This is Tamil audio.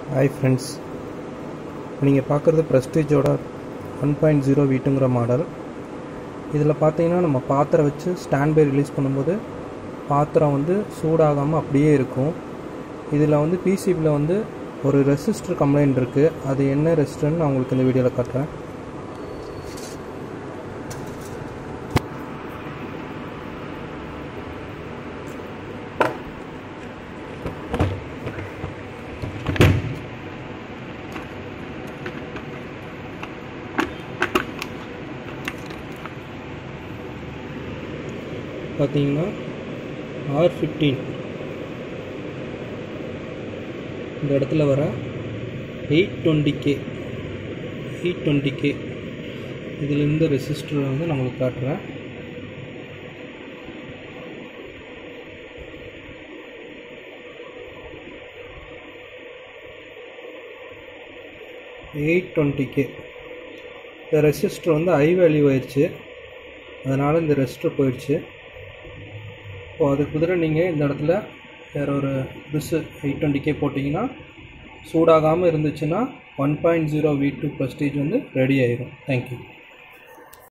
ஹாய் ஃப்ரெண்ட்ஸ் நீங்கள் பார்க்குறது ப்ரெஸ்டீஜோட ஒன் பாயிண்ட் ஜீரோ வீட்டுங்கிற மாடல் இதில் பார்த்தீங்கன்னா நம்ம பாத்திரம் வச்சு ஸ்டாண்ட் பை ரிலீஸ் பண்ணும்போது பாத்திரம் வந்து சூடாகாமல் அப்படியே இருக்கும் இதில் வந்து பிசிபியில் வந்து ஒரு ரெசிஸ்டர் கம்ப்ளைண்ட் இருக்குது அது என்ன ரெசிஸ்டர்னு நான் உங்களுக்கு இந்த வீடியோவில் காட்டுறேன் பார்த்தீங்கன்னா ஆர் ஃபிஃப்டீன் இந்த இடத்துல வர eight twenty K eight twenty K இதில் இந்த ரெசிஸ்டர் வந்து நான் உங்களுக்கு காட்டுறேன் எயிட் டுவெண்ட்டி கே இந்த ரெசிஸ்டர் வந்து ஹை வேல்யூ ஆயிடுச்சு அதனால் இந்த ரெசிஸ்டர் போயிடுச்சு இப்போ அதுக்கு பதிலாக நீங்கள் இந்த இடத்துல வேறு ஒரு பிஸ்ஸு எயிட் டுவெண்ட்டி கே போட்டிங்கன்னா சூடாகாமல் இருந்துச்சுன்னா one point zero V two Prestige வந்து ரெடி ஆயிடும் தேங்க்யூ